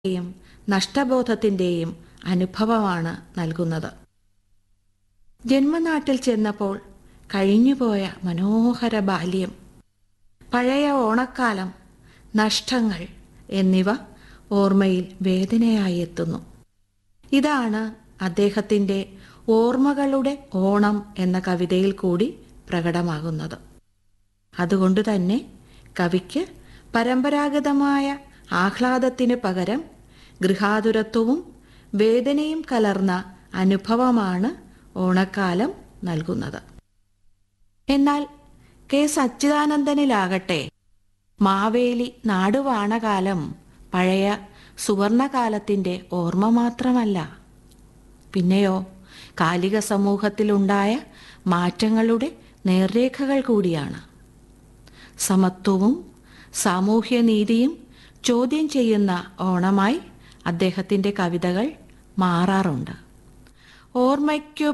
യും നഷ്ടബോധത്തിന്റെയും അനുഭവമാണ് നൽകുന്നത് ജന്മനാട്ടിൽ ചെന്നപ്പോൾ കഴിഞ്ഞുപോയ മനോഹര ബാല്യം പഴയ ഓണക്കാലം നഷ്ടങ്ങൾ എന്നിവ ഓർമ്മയിൽ വേദനയായി എത്തുന്നു ഇതാണ് അദ്ദേഹത്തിൻ്റെ ഓർമ്മകളുടെ ഓണം എന്ന കവിതയിൽ കൂടി പ്രകടമാകുന്നത് അതുകൊണ്ട് തന്നെ കവിക്ക് പരമ്പരാഗതമായ ആഹ്ലാദത്തിന് പകരം ഗൃഹാതുരത്വവും വേദനയും കലർന്ന അനുഭവമാണ് ഓണക്കാലം നൽകുന്നത് എന്നാൽ കെ സച്ചിദാനന്ദനിലാകട്ടെ മാവേലി നാടുവാണകാലം പഴയ സുവർണകാലത്തിൻ്റെ ഓർമ്മ മാത്രമല്ല പിന്നെയോ കാലിക സമൂഹത്തിലുണ്ടായ മാറ്റങ്ങളുടെ നേർരേഖകൾ കൂടിയാണ് സമത്വവും സാമൂഹ്യനീതിയും ചോദ്യം ചെയ്യുന്ന ഓണമായി അദ്ദേഹത്തിൻ്റെ കവിതകൾ മാറാറുണ്ട് ഓർമ്മയ്ക്കു